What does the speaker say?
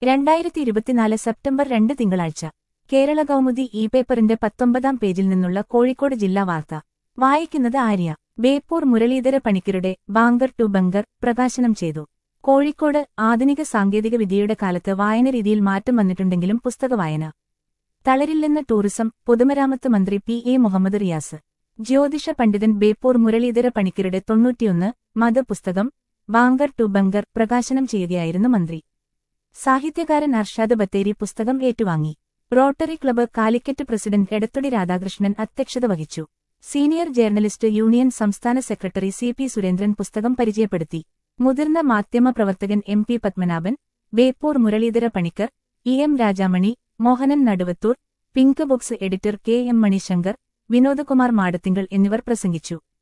രണ്ടായിരത്തി ഇരുപത്തിനാല് സെപ്റ്റംബർ രണ്ട് തിങ്കളാഴ്ച കേരള കൗമുദി ഇ പേപ്പറിന്റെ പത്തൊമ്പതാം പേജിൽ നിന്നുള്ള കോഴിക്കോട് ജില്ലാ വാർത്ത വായിക്കുന്നത് ആര്യ ബേപ്പൂർ മുരളീധര പണിക്കരുടെ ബാങ്കർ ടു ബങ്കർ പ്രകാശനം ചെയ്തു കോഴിക്കോട് ആധുനിക സാങ്കേതിക വിദ്യയുടെ കാലത്ത് വായനരീതിയിൽ മാറ്റം വന്നിട്ടുണ്ടെങ്കിലും പുസ്തക വായന തളരില്ലെന്ന ടൂറിസം പൊതുമരാമത്ത് മന്ത്രി പി എ മുഹമ്മദ് റിയാസ് ജ്യോതിഷ പണ്ഡിതൻ ബേപ്പൂർ മുരളീധര പണിക്കരുടെ തൊണ്ണൂറ്റിയൊന്ന് മതപുസ്തകം ബാങ്കർ ടു ബങ്കർ പ്രകാശനം ചെയ്യുകയായിരുന്നു മന്ത്രി സാഹിത്യകാരൻ അർഷാദ് ബത്തേരി പുസ്തകം ഏറ്റുവാങ്ങി Rotary club Calicut president Edathodi Radhakrishnan അധ്യക്ഷത വഹിച്ചു സീനിയർ ജേർണലിസ്റ്റ് യൂണിയൻ സംസ്ഥാന സെക്രട്ടറി സി പി സുരേന്ദ്രൻ പുസ്തകം പരിചയപ്പെടുത്തി മുതിർന്ന മാധ്യമ പ്രവർത്തകൻ M P Padmanabhan Beypore Muraleedhara Panicker E M Rajamani Mohanan Naduvathur pink box editor K M Manishankar Vinodakumar Madathinkal എന്നിവർ പ്രസംഗിച്ചു